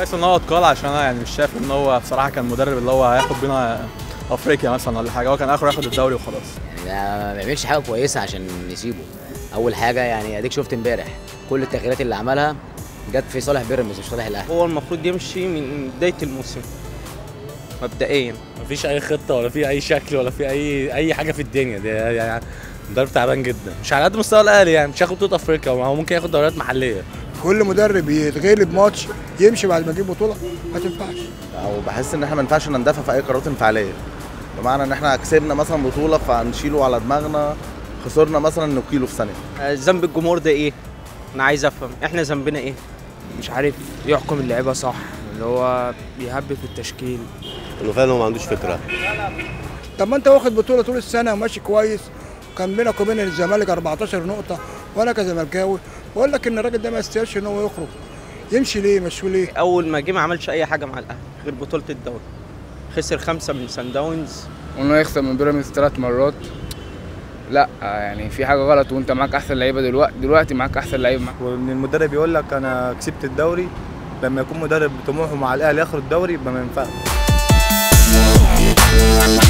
كويس ان هو اتقال عشان انا يعني مش شايف ان هو بصراحه كان مدرب اللي هو هياخد بينا افريقيا مثلا ولا حاجه هو كان اخره ياخد الدوري وخلاص يعني ما بيعملش حاجه كويسه عشان نسيبه اول حاجه يعني اديك شفت امبارح كل التغييرات اللي عملها جت في صالح بيراميدز مش صالح الاهلي هو المفروض يمشي من بدايه الموسم مبدئيا مفيش اي خطه ولا في اي شكل ولا في اي اي حاجه في الدنيا دي يعني مدرب تعبان جدا مش على قد مستوى الاهلي يعني مش هياخد بطوله افريقيا هو ممكن ياخد دوريات محليه كل مدرب يتغلب ماتش يمشي بعد ما يجيب بطوله ما تنفعش او بحس ان احنا ما ينفعش نندفع في اي قرارات انفعاليه بمعنى ان احنا كسبنا مثلا بطوله فنشيله على دماغنا خسرنا مثلا نوكيله في ثانيه آه، ذنب الجمهور ده ايه انا عايز افهم احنا ذنبنا ايه مش عارف يحكم اللعيبه صح اللي هو بيهبب في التشكيل انه فعلا هو ما عندوش فكره طب ما انت واخد بطوله طول السنه وماشي كويس كان بينك وبين الزمالك 14 نقطه وانا كزملكاوي بقول لك ان الراجل ده ما يستاهلش ان هو يخرج يمشي ليه مشوا ليه اول ما جه ما عملش اي حاجه مع الاهلي غير بطوله الدوري خسر خمسه من سان داونز وانه يخسر من بيراميدز ثلاث مرات لا يعني في حاجه غلط وانت معاك احسن لعيبه دلوقتي دلوقتي معاك احسن لعيبه معاك وان المدرب يقول لك انا كسبت الدوري لما يكون مدرب طموحه مع الاهلي ياخد الدوري يبقى ما ينفعش